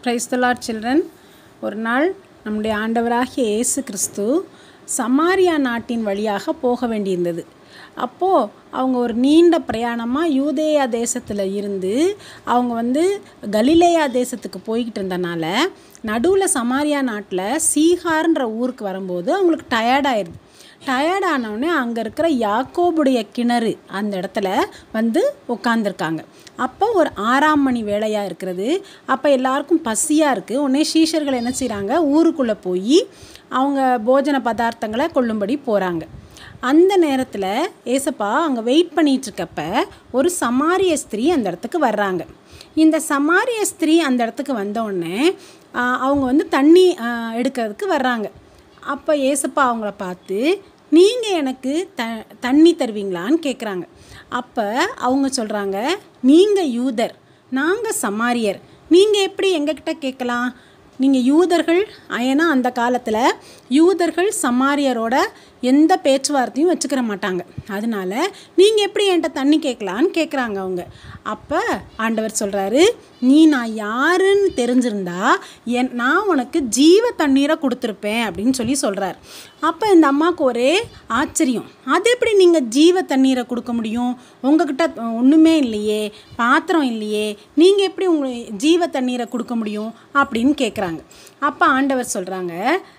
praise the Lord children ஒரு நாள் நம்முடைய ஆண்டவராகிய இயேசு கிறிஸ்து சமாரியா நாட்டின் வழியாக போக வேண்டியிருந்தது அப்போது அவங்க ஒரு நீண்ட பிரயாணமாக யூதேயா தேசத்தில் இருந்து அவங்க வந்து கலிலேயா தேசத்துக்கு போய்கிட்டு இருந்தனால நடுவில் சமாரியா நாட்டில் சீகார்ன்ற ஊருக்கு வரும்போது அவங்களுக்கு டயர்டாயிருது டயர்ட் ஆனவுடனே அங்கே இருக்கிற யாக்கோபுடைய கிணறு அந்த இடத்துல வந்து உட்காந்துருக்காங்க அப்போ ஒரு ஆறாம் மணி வேலையாக இருக்கிறது அப்போ எல்லாருக்கும் பசியாக இருக்குது உடனே சீஷர்கள் என்ன செய்கிறாங்க ஊருக்குள்ளே போய் அவங்க போஜன பதார்த்தங்களை கொள்ளும்படி போகிறாங்க அந்த நேரத்தில் ஏசப்பா அங்கே வெயிட் பண்ணிகிட்ருக்கப்ப ஒரு சமாரிய ஸ்திரீ அந்த இடத்துக்கு வர்றாங்க இந்த சமாரிய ஸ்திரீ அந்த இடத்துக்கு வந்தோடனே அவங்க வந்து தண்ணி ஆ, எடுக்கிறதுக்கு வர்றாங்க அப்போ ஏசப்பா அவங்கள பார்த்து நீங்கள் எனக்கு த தண்ணி தருவீங்களான்னு கேட்குறாங்க அப்போ அவங்க சொல்கிறாங்க நீங்கள் யூதர் நாங்கள் சமாரியர் நீங்கள் எப்படி எங்ககிட்ட கேட்கலாம் நீங்கள் யூதர்கள் ஏன்னா அந்த காலத்தில் யூதர்கள் சமாரியரோட எந்த பேச்சுவார்த்தையும் வச்சுக்கிற மாட்டாங்க அதனால நீங்கள் எப்படி என்கிட்ட தண்ணி கேட்கலான்னு கேட்குறாங்க அவங்க அப்போ ஆண்டவர் சொல்கிறாரு நீ நான் யாருன்னு தெரிஞ்சிருந்தா என் நான் உனக்கு ஜீவ தண்ணீரை கொடுத்துருப்பேன் அப்படின்னு சொல்லி சொல்கிறார் அப்போ இந்த அம்மாவுக்கு ஒரே ஆச்சரியம் அது எப்படி நீங்கள் ஜீவ தண்ணீரை கொடுக்க முடியும் உங்ககிட்ட ஒன்றுமே இல்லையே பாத்திரம் இல்லையே நீங்கள் எப்படி உங்களுக்கு ஜீவ தண்ணீரை கொடுக்க முடியும் அப்படின்னு கேட்குறாங்க அப்போ ஆண்டவர் சொல்கிறாங்க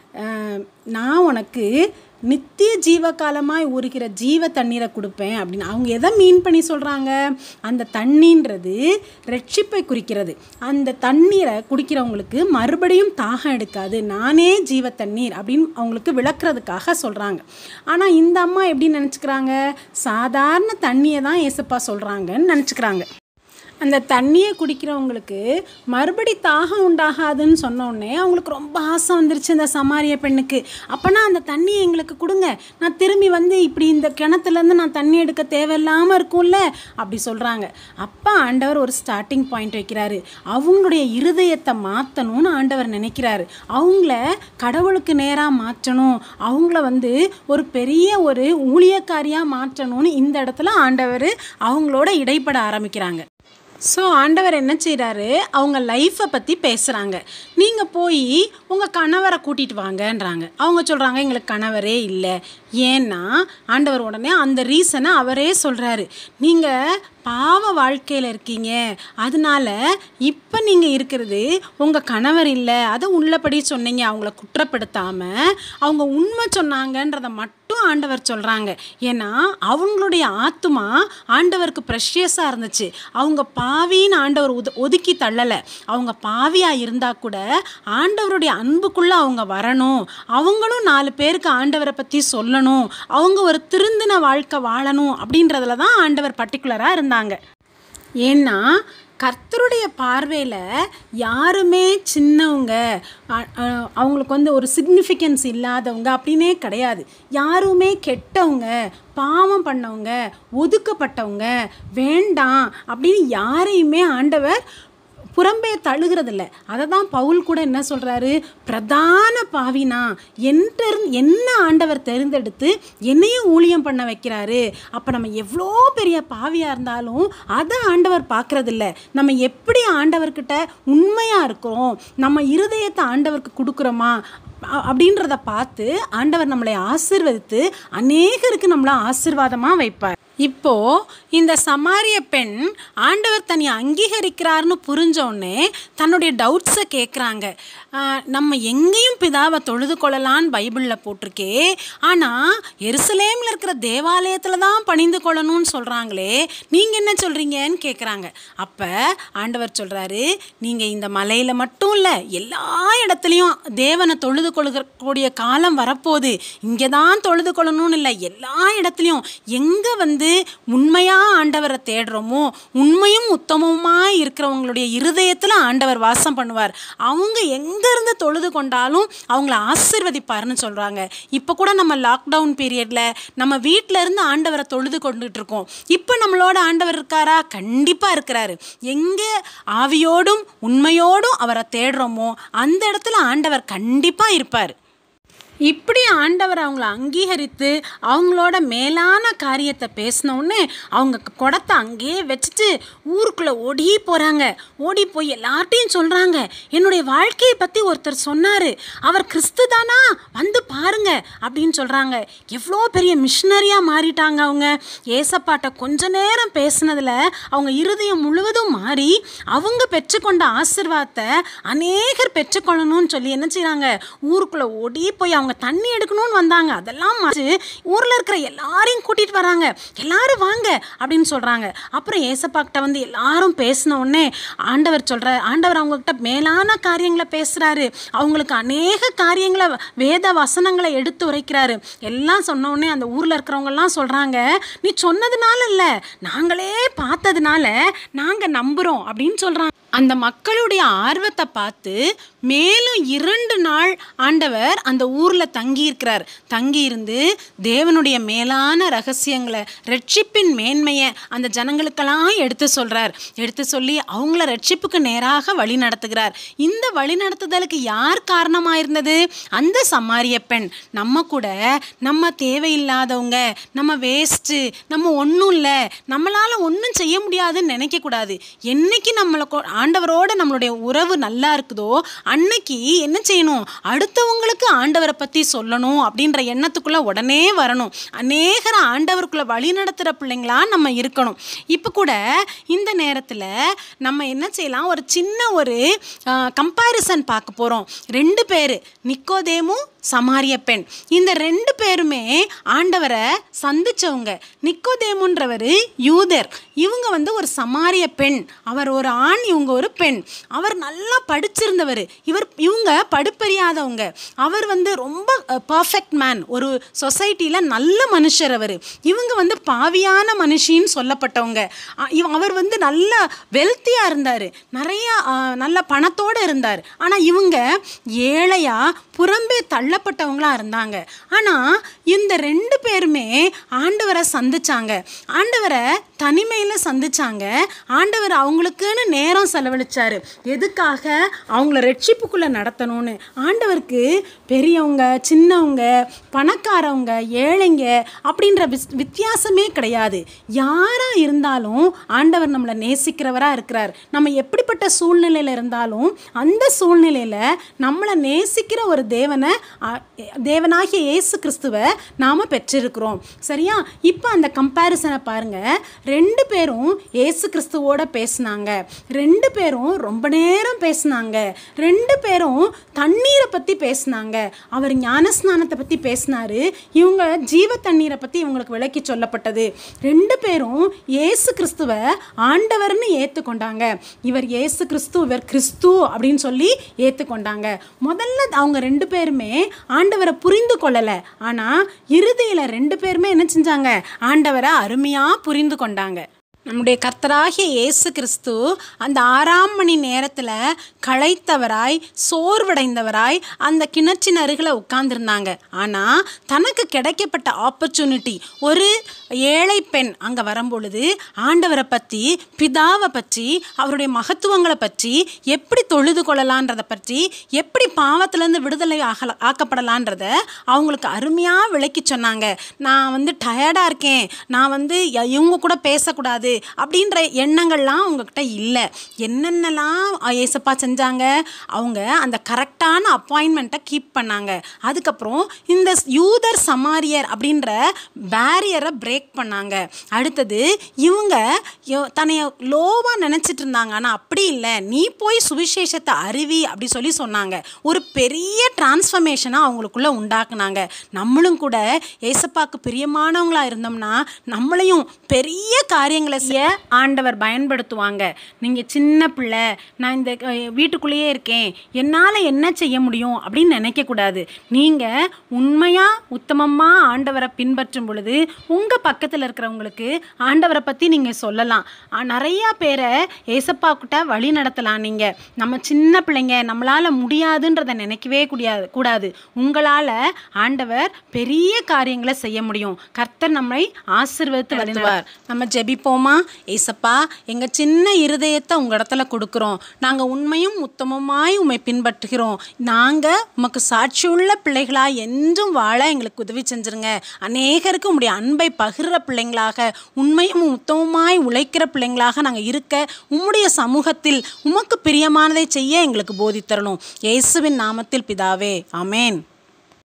நான் உனக்கு நித்திய ஜீவகாலமாய் ஊறுகிற ஜீவ தண்ணீரை கொடுப்பேன் அப்படின்னு அவங்க எதை மீன் பண்ணி சொல்கிறாங்க அந்த தண்ணின்றது ரட்சிப்பை குறிக்கிறது அந்த தண்ணீரை குடிக்கிறவங்களுக்கு மறுபடியும் தாகம் எடுக்காது நானே ஜீவ தண்ணீர் அப்படின்னு அவங்களுக்கு விளக்குறதுக்காக சொல்கிறாங்க ஆனால் இந்த அம்மா எப்படி நினச்சிக்கிறாங்க சாதாரண தண்ணியை தான் ஏசப்பா சொல்கிறாங்கன்னு நினச்சிக்கிறாங்க அந்த தண்ணியை குடிக்கிறவங்களுக்கு மறுபடி தாகம் உண்டாகாதுன்னு சொன்னோடனே அவங்களுக்கு ரொம்ப ஆசை வந்துருச்சு இந்த சமாரிய பெண்ணுக்கு அப்போனா அந்த தண்ணியை எங்களுக்கு கொடுங்க நான் திரும்பி வந்து இப்படி இந்த கிணத்துலேருந்து நான் தண்ணி எடுக்க தேவையில்லாமல் இருக்கும்ல அப்படி சொல்கிறாங்க அப்போ ஆண்டவர் ஒரு ஸ்டார்டிங் பாயிண்ட் வைக்கிறாரு அவங்களுடைய இருதயத்தை மாற்றணும்னு ஆண்டவர் நினைக்கிறாரு அவங்கள கடவுளுக்கு நேராக மாற்றணும் அவங்கள வந்து ஒரு பெரிய ஒரு ஊழியக்காரியாக மாற்றணும்னு இந்த இடத்துல ஆண்டவர் அவங்களோட இடைப்பட ஆரம்பிக்கிறாங்க ஸோ ஆண்டவர் என்ன செய்கிறாரு அவங்க லைஃப்பை பற்றி பேசுகிறாங்க நீங்கள் போய் உங்கள் கணவரை கூட்டிகிட்டு வாங்கன்றாங்க அவங்க சொல்கிறாங்க எங்களுக்கு கணவரே இல்லை ஏன்னா ஆண்டவர் உடனே அந்த ரீசனை அவரே சொல்கிறாரு நீங்கள் பாவ வாழ்க்கையில் இருக்கீங்க அதனால இப்போ நீங்கள் இருக்கிறது உங்கள் கணவர் இல்லை அதை உள்ளபடி சொன்னீங்க அவங்கள குற்றப்படுத்தாமல் அவங்க உண்மை சொன்னாங்கன்றதை மட்டும் ஆண்டவர் சொல்கிறாங்க ஏன்னா அவங்களுடைய ஆத்துமா ஆண்டவருக்கு ப்ரெஷியஸாக இருந்துச்சு அவங்க பாவின்னு ஆண்டவர் உத ஒதுக்கி தள்ளலை அவங்க பாவியாக இருந்தால் கூட ஆண்டவருடைய அன்புக்குள்ளே அவங்க வரணும் அவங்களும் நாலு பேருக்கு ஆண்டவரை பற்றி சொல்லணும் அவங்க ஒரு திருந்தின வாழ்க்கை வாழணும் அப்படின்றதுல தான் ஆண்டவர் பர்டிகுலராக இருந்தாங்க ஏன்னா கர்த்தருடைய பார்வையில் யாருமே சின்னவங்க அ- அ- அவங்களுக்கு வந்து ஒரு சிக்னிஃபிகன்ஸ் இல்லாதவங்க அப்படின்னே கிடையாது யாருமே கெட்டவங்க பாவம் பண்ணவங்க ஒதுக்கப்பட்டவங்க வேண்டாம் அப்படின்னு யாரையுமே ஆண்டவர் புறம்பே தழுகிறதில்ல அதை தான் பவுல் கூட என்ன சொல்கிறாரு பிரதான பாவினா என்கிட்ட என்ன ஆண்டவர் தெரிந்தெடுத்து என்னையும் ஊழியம் பண்ண வைக்கிறாரு அப்போ நம்ம எவ்வளோ பெரிய பாவியாக இருந்தாலும் அதை ஆண்டவர் பார்க்குறதில்ல நம்ம எப்படி ஆண்டவர்கிட்ட உண்மையாக இருக்கிறோம் நம்ம இருதயத்தை ஆண்டவருக்கு கொடுக்குறோமா அ- அப்படின்றத பார்த்து ஆண்டவர் நம்மளை ஆசீர்வதித்து அநேகருக்கு நம்மளை ஆசீர்வாதமாக வைப்பார் இப்போ இந்த சமாரிய பெண் ஆண்டவர் தன்னை அங்கீகரிக்கிறார்னு புரிஞ்சோடனே தன்னுடைய டவுட்ஸை கேட்குறாங்க நம்ம எங்கேயும் பிதாவை தொழுது கொள்ளலான்னு பைபிளில் போட்டிருக்கே ஆனால் எருசலேமில் இருக்கிற தேவாலயத்தில் தான் பணிந்து கொள்ளணும்னு சொல்கிறாங்களே நீங்கள் என்ன சொல்கிறீங்கன்னு கேட்குறாங்க அப்போ ஆண்டவர் சொல்கிறாரு நீங்கள் இந்த மலையில் மட்டும் இல்லை எல்லா இடத்துலையும் தேவனை தொழுது கொள்கக்கூடிய காலம் வரப்போகுது இங்கே தான் தொழுது கொள்ளணும்னு இல்லை எல்லா இடத்துலையும் எங்கே வந்து உண்மையாக ஆண்டவரை தேடுறோமோ உண்மையும் உத்தமமாக இருக்கிறவங்களுடைய இருதயத்தில் ஆண்டவர் வாசம் பண்ணுவார் அவங்க எங்கேருந்து தொழுது கொண்டாலும் அவங்கள ஆசிர்வதிப்பார்னு சொல்கிறாங்க இப்போ கூட நம்ம லாக்டவுன் பீரியடில் நம்ம வீட்டில இருந்து ஆண்டவரை தொழுது கொண்டுட்டு இருக்கோம் இப்போ நம்மளோட ஆண்டவர் இருக்காரா கண்டிப்பாக இருக்கிறாரு எங்கே ஆவியோடும் உண்மையோடும் அவரை தேடுறோமோ அந்த இடத்துல ஆண்டவர் கண்டிப்பாக இருப்பார் இப்படி ஆண்டவர் அவங்கள அங்கீகரித்து அவங்களோட மேலான காரியத்தை பேசின உடனே அவங்க குடத்தை அங்கேயே வச்சுட்டு ஊருக்குள்ளே ஓடி போகிறாங்க ஓடி போய் எல்லார்ட்டையும் சொல்கிறாங்க என்னுடைய வாழ்க்கையை பற்றி ஒருத்தர் சொன்னார் அவர் கிறிஸ்து தானா வந்து பாருங்க அப்படின்னு சொல்கிறாங்க எவ்வளோ பெரிய மிஷினரியாக மாறிட்டாங்க அவங்க ஏசப்பாட்ட கொஞ்ச நேரம் பேசுனதில் அவங்க இருதயம் முழுவதும் மாறி அவங்க பெற்றுக்கொண்ட ஆசிர்வாதத்தை அநேகர் பெற்றுக்கொள்ளணும்னு சொல்லி என்ன செய்கிறாங்க ஊருக்குள்ளே ஓடி போய் அவங்க தண்ணி எடுக்கணும்னு வந்தாங்க அதெல்லாம் மாற்றி ஊரில் இருக்கிற எல்லாரையும் கூட்டிகிட்டு வராங்க எல்லாரும் வாங்க அப்படின்னு சொல்கிறாங்க அப்புறம் ஏசப்பாக்கிட்ட வந்து எல்லாரும் பேசின உடனே ஆண்டவர் சொல்கிற ஆண்டவர் அவங்கக்கிட்ட மேலான காரியங்களை பேசுகிறாரு அவங்களுக்கு அநேக காரியங்களை வேத வசனங்களை எடுத்து உரைக்கிறாரு எல்லாம் சொன்ன உடனே அந்த ஊரில் இருக்கிறவங்கெல்லாம் சொல்கிறாங்க நீ சொன்னதுனால இல்லை நாங்களே பார்த்ததுனால நாங்கள் நம்புகிறோம் அப்படின்னு சொல்கிறாங்க அந்த மக்களுடைய ஆர்வத்தை பார்த்து மேலும் இரண்டு நாள் ஆண்டவர் அந்த ஊரில் தங்கியிருக்கிறார் தங்கியிருந்து தேவனுடைய மேலான ரகசியங்களை ரட்சிப்பின் மேன்மையை அந்த ஜனங்களுக்கெல்லாம் எடுத்து சொல்கிறார் எடுத்து சொல்லி அவங்கள ரட்சிப்புக்கு நேராக வழி நடத்துகிறார் இந்த வழி நடத்துதலுக்கு யார் காரணமாக இருந்தது அந்த சமாரிய பெண் நம்ம கூட நம்ம தேவையில்லாதவங்க நம்ம வேஸ்ட்டு நம்ம ஒன்றும் இல்லை நம்மளால் ஒன்றும் செய்ய முடியாதுன்னு நினைக்கக்கூடாது என்னைக்கு நம்மளை கொ- ஆண்டவரோட நம்மளுடைய உறவு நல்லா இருக்குதோ அன்னைக்கு என்ன செய்யணும் அடுத்தவங்களுக்கு ஆண்டவரை பற்றி சொல்லணும் அப்படின்ற எண்ணத்துக்குள்ளே உடனே வரணும் அநேகர ஆண்டவருக்குள்ளே வழி நடத்துகிற பிள்ளைங்களா நம்ம இருக்கணும் இப்போ கூட இந்த நேரத்தில் நம்ம என்ன செய்யலாம் ஒரு சின்ன ஒரு கம்பேரிசன் பார்க்க போகிறோம் ரெண்டு பேர் நிக்கோதேமும் சமாரிய பெண் இந்த ரெண்டு பேருமே ஆண்டவரை சந்திச்சவங்க நிக்கோதேமுன்றவர் யூதர் இவங்க வந்து ஒரு சமாரிய பெண் அவர் ஒரு ஆண் இவங்க ஒரு பெண் அவர் நல்லா படிச்சிருந்தவர் இவர் இவங்க படிப்பறியாதவங்க அவர் வந்து ரொம்ப பர்ஃபெக்ட் மேன் ஒரு சொசைட்டியில் நல்ல மனுஷர் அவர் இவங்க வந்து பாவியான மனுஷின்னு சொல்லப்பட்டவங்க அ, இவ- அவர் வந்து நல்ல வெல்த்தியாக இருந்தார் நிறைய அ, நல்ல பணத்தோடு இருந்தார் ஆனால் இவங்க ஏழையா புறம்பே தள்ளப்பட்டவங்களா இருந்தாங்க ஆனால் இந்த ரெண்டு பேருமே ஆண்டவரை சந்திச்சாங்க ஆண்டவரை தனிமையில் சந்திச்சாங்க ஆண்டவர் அவங்களுக்குன்னு நேரம் செலவழிச்சாரு எதுக்காக அவங்கள ரட்சிப்புக்குள்ளே நடத்தணும்னு ஆண்டவருக்கு பெரியவங்க சின்னவங்க பணக்காரவங்க ஏழைங்க அப்படின்ற விஸ் வித்தியாசமே கிடையாது யாராக இருந்தாலும் ஆண்டவர் நம்மளை நேசிக்கிறவராக இருக்கிறார் நம்ம எப்படிப்பட்ட சூழ்நிலையில் இருந்தாலும் அந்த சூழ்நிலையில் நம்மளை நேசிக்கிற ஒரு தேவனை ஆ, தேவனாகிய இயேசு கிறிஸ்துவை நாம் பெற்றிருக்கிறோம் சரியா இப்போ அந்த கம்பேரிசனை பாருங்க ரெண்டு பேரும் இயேசு கிறிஸ்துவோட பேசுனாங்க ரெண்டு பேரும் ரொம்ப நேரம் பேசுனாங்க ரெண்டு பேரும் தண்ணீரை பற்றி பேசுனாங்க அவர் ஞானஸ்நானத்தை பற்றி பேசினாரு இவங்க ஜீவ தண்ணீரை பற்றி இவங்களுக்கு விளக்கி சொல்லப்பட்டது ரெண்டு பேரும் இயேசு கிறிஸ்துவை ஆண்டவர்னு ஏற்றுக்கொண்டாங்க இவர் இயேசு கிறிஸ்து இவர் கிறிஸ்து அப்படின்னு சொல்லி ஏற்றுக்கொண்டாங்க முதல்ல அவங்க ரெண்டு பேருமே ஆண்டவரை புரிந்து கொள்ளலை ஆனால் இறுதியில் ரெண்டு பேருமே என்ன செஞ்சாங்க ஆண்டவரை அருமையாக புரிந்து கொண்டாங்க நம்முடைய கர்த்தராகிய இயேசு கிறிஸ்து அந்த ஆறாம் மணி நேரத்தில் களைத்தவராய் சோர்வடைந்தவராய் அந்த கிணற்றின் அருகில் உட்கார்ந்துருந்தாங்க ஆனால் தனக்கு கிடைக்கப்பட்ட ஆப்பர்ச்சுனிட்டி ஒரு ஏழை பெண் அங்கே வரும்பொழுது ஆண்டவரை பற்றி பிதாவை பற்றி அவருடைய மகத்துவங்களை பற்றி எப்படி தொழுது கொள்ளலான்றதை பற்றி எப்படி பாவத்திலேருந்து விடுதலை ஆகல ஆக்கப்படலான்றத அவங்களுக்கு அருமையாக விளக்கி சொன்னாங்க நான் வந்து டயர்டாக இருக்கேன் நான் வந்து ய- இவங்க கூட பேசக்கூடாது அப்படின்ற எண்ணங்கள்லாம் அவங்கக்கிட்ட இல்லை என்னென்னலாம் ஏசப்பா செஞ்சாங்க அவங்க அந்த கரெக்டான அப்பாயின்மெண்ட்டை கீப் பண்ணாங்க அதுக்கப்புறம் இந்த யூதர் சமாரியர் அப்படின்ற பேரியரை பிரேக் பண்ணாங்க அடுத்தது இவங்க யோ- தன்னைய லோவாக நினச்சிட்டு இருந்தாங்க ஆனால் அப்படி இல்லை நீ போய் சுவிசேஷத்தை அறிவி அப்படி சொல்லி சொன்னாங்க ஒரு பெரிய டிரான்ஸ்ஃபர்மேஷனாக அவங்களுக்குள்ள உண்டாக்குனாங்க நம்மளும் கூட ஏசப்பாக்கு பிரியமானவங்களா இருந்தோம்னா நம்மளையும் பெரிய காரியங்களை செய்ய ஆண்டவர் பயன்படுத்துவாங்க நீங்கள் சின்ன பிள்ளை நான் இந்த அஹ், வீட்டுக்குள்ளேயே இருக்கேன் என்னால் என்ன செய்ய முடியும் அப்படின்னு நினைக்கக்கூடாது நீங்கள் உண்மையாக உத்தமமாக ஆண்டவரை பின்பற்றும் பொழுது உங்கள் பக்கத்தில் இருக்கிறவங்களுக்கு ஆண்டவரை பற்றி நீங்கள் சொல்லலாம் ஆ, நிறையா பேரை ஏசப்பா கிட்ட வழி நடத்தலாம் நீங்கள் நம்ம சின்ன பிள்ளைங்க நம்மளால் முடியாதுன்றதை நினைக்கவே கூடியாது கூடாது உங்களால் ஆண்டவர் பெரிய காரியங்களை செய்ய முடியும் கர்த்தர் நம்மை ஆசீர்வதித்து வருவார் நம்ம ஜெபிப்போமா ஜெபிப்போமா ஏசப்பா எங்கள் சின்ன இருதயத்தை உங்கள் இடத்துல கொடுக்குறோம் நாங்கள் உண்மையும் உத்தமமாய் உம்மை பின்பற்றுகிறோம் நாங்கள் உமக்கு சாட்சியுள்ள பிள்ளைகளாக என்றும் வாழ எங்களுக்கு உதவி செஞ்சிருங்க அநேகருக்கு உம்முடைய அன்பை பகிர்ற பிள்ளைங்களாக உண்மையும் உத்தமமாய் உழைக்கிற பிள்ளைங்களாக நாங்கள் இருக்க உம்முடைய சமூகத்தில் உமக்கு பிரியமானதை செய்ய எங்களுக்கு போதித்தரணும் இயேசுவின் நாமத்தில் பிதாவே ஆமென்